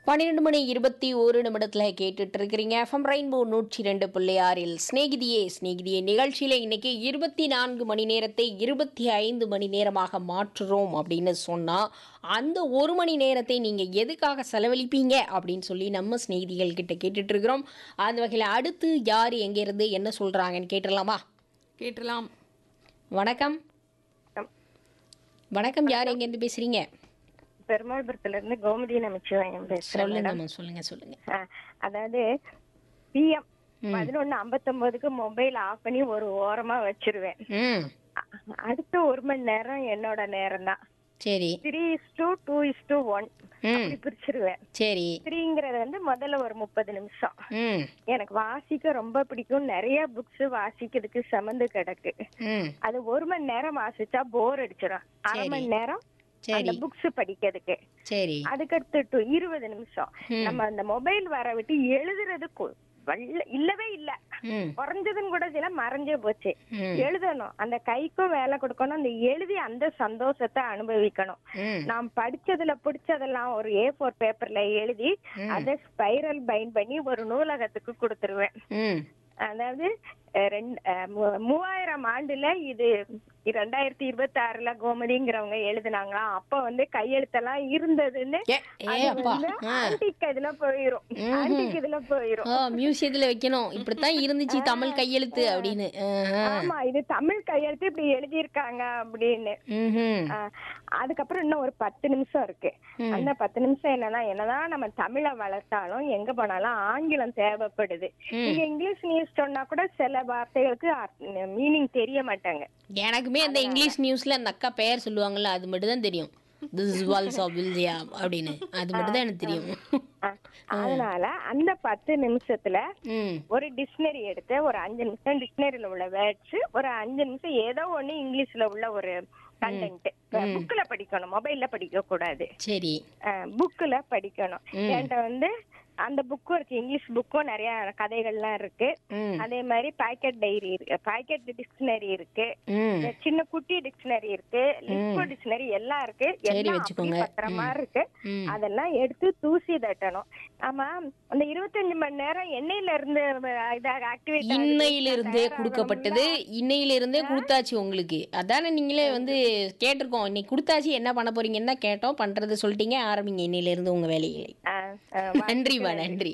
பன்னிரெண்டு மணி இருபத்தி ஒரு நிமிடத்தில் கேட்டுட்டு இருக்கிறீங்க எஃப்எம் ரெயின்போ நூற்றி ரெண்டு புள்ளி ஆறில் ஸ்நேகிதியே ஸ்நேகிதியே நிகழ்ச்சியில் இன்னைக்கு இருபத்தி நான்கு மணி நேரத்தை இருபத்தி ஐந்து மணி நேரமாக மாற்றுறோம் அப்படின்னு சொன்னால் அந்த ஒரு மணி நேரத்தை நீங்கள் எதுக்காக செலவழிப்பீங்க அப்படின்னு சொல்லி நம்ம ஸ்நேகிதிகள் கிட்ட கேட்டுட்டு இருக்கிறோம் அந்த வகையில் அடுத்து யார் எங்கேருந்து என்ன சொல்கிறாங்கன்னு கேட்டுடலாமா கேட்டலாம் வணக்கம் வணக்கம் யார் எங்கேருந்து பேசுகிறீங்க பெருமாள்புரத்துல இருந்து கோமதி நமச்சிவாயம் பேசுறேன் சொல்லுங்க மேடம் மேம் சொல்லுங்க சொல்லுங்க ஆ, அதாவது பிஎம் பதினொன்னு ஐம்பத்தொன்பதுக்கு மொபைல் ஆஃப் பண்ணி ஒரு ஓரமா வச்சிருவேன் ம் அ- அடுத்த ஒரு மணி நேரம் என்னோட நேரம் தான் சரி three is to two is to one ம் அப்படி பிரிச்சிருவேன் சரி த்ரீங்கிறது வந்து முதல்ல ஒரு முப்பது நிமிஷம் ம் எனக்கு வாசிக்க ரொம்ப பிடிக்கும் நிறைய புக்ஸ் வாசிக்கிறதுக்கு சமந்து கிடக்கு ம் அது ஒரு மணி நேரம் வாசிச்சா போர் அடிச்சிடும் அரை சரி. மணி நேரம் அந்த சரி புக்ஸ் படிக்கிறதுக்கு சரி அதுக்கடுத்து to இருபது நிமிஷம் நம்ம அந்த மொபைல் வர விட்டு எழுதுறது கு- வல்ல- இல்லவே இல்ல ம் குறைஞ்சதுன்னு கூட சில மறைஞ்சே போச்சு ம் எழுதணும் அந்த கைக்கும் வேலை கொடுக்கணும் அந்த எழுதி அந்த சந்தோஷத்தை அனுபவிக்கணும் ம் நான் படிச்சதுல பிடிச்சதெல்லாம் ஒரு ஏ ஃபோர் பேப்பர்ல எழுதி அதை ஸ்பைரல் பைண்ட் பண்ணி ஒரு நூலகத்துக்கு கொடுத்துருவேன் ம் அதாவது அஹ், ரெண்டு அஹ், மூ- மூவாயிரம் ஆண்டுல இது ரெண்டாயிரத்தி இருபத்தி ஆறுல கோமதிங்கிறவங்க எழுதுனாங்களாம் அப்ப வந்து கையெழுத்தெல்லாம் இருந்ததுன்னு ஏ ஏ அது அப்பா வந்து ஆ ஆன்டிக் இதுல போயிரும் ம்ஹும். ஆன்டிக் இதுல போயிரும் ஓ மியூசியத்துல வைக்கணும் இப்படித்தான் இருந்துச்சு தமிழ் கையெழுத்து அப்படின்னு ஆஹா. ஆமா இது தமிழ் கையெழுத்து இப்படி எழுதியிருக்காங்க அப்படின்னு ம்ஹும். ஆஹ், அதுக்கப்புறம் இன்னும் ஒரு பத்து நிமிஷம் இருக்கு ம். அந்த பத்து நிமிஷம் என்னன்னா என்னதான் நம்ம தமிழை வளர்த்தாலும் எங்க போனாலும் ஆங்கிலம் தேவைப்படுது ம். நீங்க இங்கிலீஷ் நியூஸ் சொன்னா கூட சில வார்த்தைகளுக்கு மீனிங் தெரிய மாட்டாங்க எனக்குமே அந்த இங்கிலீஷ் நியூஸ்ல அந்த அக்கா பெயர் சொல்லுவாங்கல்ல அது மட்டும் தான் தெரியும் திஸ் இஸ் வால்ஸ் ஆஃப் வில்ஜியா அப்படின்னு அது மட்டும் தான் எனக்கு தெரியும் ஆஹ், அதனால அந்த பத்து நிமிஷத்துல ம் ஒரு டிக்ஷனரி எடுத்து ஒரு அஞ்சு நிமிஷம் டிக்ஷனரியில உள்ள வேர்ட்ஸ் ஒரு அஞ்சு நிமிஷம் ஏதோ ஒண்ணு இங்கிலீஷ்ல உள்ள ஒரு கண்டென்ட் புக்ல படிக்கணும் மொபைல்ல படிக்க கூடாது சரி புக்ல படிக்கணும் என்கிட்ட வந்து அந்த புக்கும் இருக்கு இங்கிலீஷ் புக்கும் நிறைய கதைகள்லாம் இருக்கு ம் அதே மாதிரி பாக்கெட் டைரி இருக்கு பாக்கெட் டிக்ஷனரி இருக்கு ம் சின்ன குட்டி டிக்ஷனரி இருக்கு லிஸ்கோ டிக்ஷனரி எல்லாம் இருக்கு சரி, எல்லாம் வச்சுக்கோங்க. அப்படியே பத்திரமா இருக்கு ம் அதெல்லாம் எடுத்து தூசி தட்டணும் ஆமா அந்த இருபத்தஞ்சு மணி நேரம் எண்ணெயில இருந்து இதாக ஆக்டிவேட் இன்னையிலிருந்தே கொடுக்கப்பட்டது இன்னையிலிருந்தே கொடுத்தாச்சு உங்களுக்கு அதானே நீங்களே வந்து கேட்டிருக்கோம் இன்னைக்கு கொடுத்தாச்சு என்ன பண்ண போறீங்கன்னு தான் கேட்டோம் பண்றது சொல்லிட்டீங்க ஆரம்பிங்க இன்னையிலிருந்து உங்க வேலைகளை நன்றிம்மா நன்றி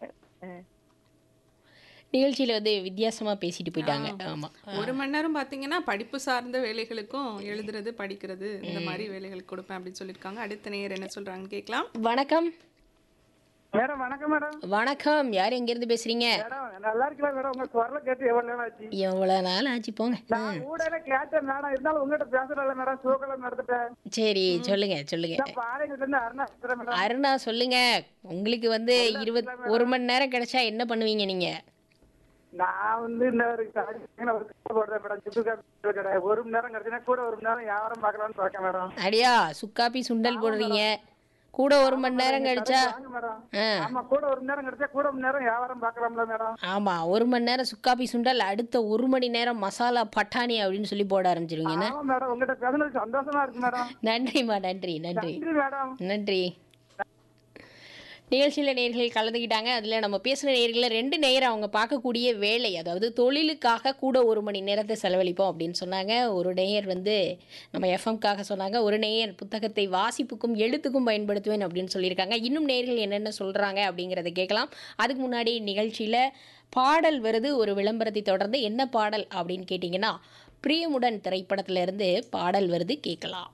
நிகழ்ச்சியில வந்து வித்தியாசமா பேசிட்டு போயிட்டாங்க ஆமா ஒரு மணி நேரம் பார்த்தீங்கன்னா படிப்பு சார்ந்த வேலைகளுக்கும் எழுதுறது படிக்கிறது இந்த மாதிரி வேலைகளுக்கு கொடுப்பேன் அப்படின்னு சொல்லியிருக்காங்க அடுத்த நேயர் என்ன சொல்றாங்கன்னு கேட்கலாம் வணக்கம் மேடம் வணக்கம் மேடம் வணக்கம் யார் எங்க இருந்து பேசுறீங்க மேடம் நல்லா இருக்கலாம் மேடம் உங்க குரலை கேட்டு எவ்வளவு நேரம் ஆச்சு எவ்வளவு நாள் ஆச்சு போங்க நான் ஊடல கேட்டேன் மேடம் இருந்தாலும் உங்ககிட்ட பேசுறல மேடம் சூக்கலம் நடந்துட்டேன் சரி சொல்லுங்க சொல்லுங்க நான் பாறைகிட்ட இருந்து அருணா பேசுறேன் மேடம் அருணா சொல்லுங்க உங்களுக்கு வந்து இருபத் ஒரு மணி நேரம் கிடைச்சா என்ன பண்ணுவீங்க நீங்க நான் வந்து இந்த ஒரு காரியத்துல ஒரு கடை போடுறேன் மேடம் சுத்து காப்பி கடை ஒரு மணி நேரம் கிடைச்சுன்னா கூட ஒரு மணி நேரம் வியாபாரம் பார்க்கலாம்னு பார்க்கேன் மேடம் அடியா சுக்காப்பி சுண்டல் போடுறீங்க கூட ஒரு மணி நேரம் கழிச்சா வாங்க மேடம் ஆ ஆமா கூட ஒரு மணி நேரம் கிடைச்சா கூட ஒரு மணி நேரம் வியாபாரம் பார்க்கலாம்ல மேடம் ஆமா ஒரு மணி நேரம் சுக்காப்பி சுண்டல் அடுத்த ஒரு மணி நேரம் மசாலா பட்டாணி அப்படின்னு சொல்லி போட ஆரம்பிச்சிருவீங்க என்ன ஆமா மேடம் உங்ககிட்ட பேசுனது சந்தோஷமா இருக்கு மேடம் நன்றிம்மா நன்றி நன்றி நன்றி மேடம் நன்றி நிகழ்ச்சியில் நேர்கள் கலந்துக்கிட்டாங்க அதில் நம்ம பேசுகிற நேர்களில் ரெண்டு நேரம் அவங்க பார்க்கக்கூடிய வேலை அதாவது தொழிலுக்காக கூட ஒரு மணி நேரத்தை செலவழிப்போம் அப்படின்னு சொன்னாங்க ஒரு நேயர் வந்து நம்ம எஃப்எம்காக சொன்னாங்க ஒரு நேயர் புத்தகத்தை வாசிப்புக்கும் எழுத்துக்கும் பயன்படுத்துவேன் அப்படின்னு சொல்லியிருக்காங்க இன்னும் நேர்கள் என்னென்ன சொல்கிறாங்க அப்படிங்கிறத கேட்கலாம் அதுக்கு முன்னாடி நிகழ்ச்சியில் பாடல் வருது ஒரு விளம்பரத்தை தொடர்ந்து என்ன பாடல் அப்படின்னு கேட்டிங்கன்னா பிரியமுடன் திரைப்படத்திலிருந்து பாடல் வருது கேட்கலாம்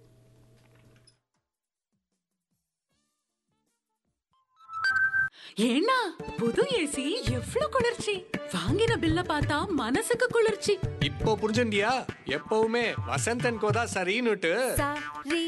ஏன்னா புது ஏசி எவ்ளோ குளிர்ச்சி வாங்கின பில்ல பார்த்தா மனசுக்கு குளிர்ச்சி இப்போ புரிஞ்சுண்டியா எப்பவுமே வசந்தன் கோதா சரின்னுட்டு சரி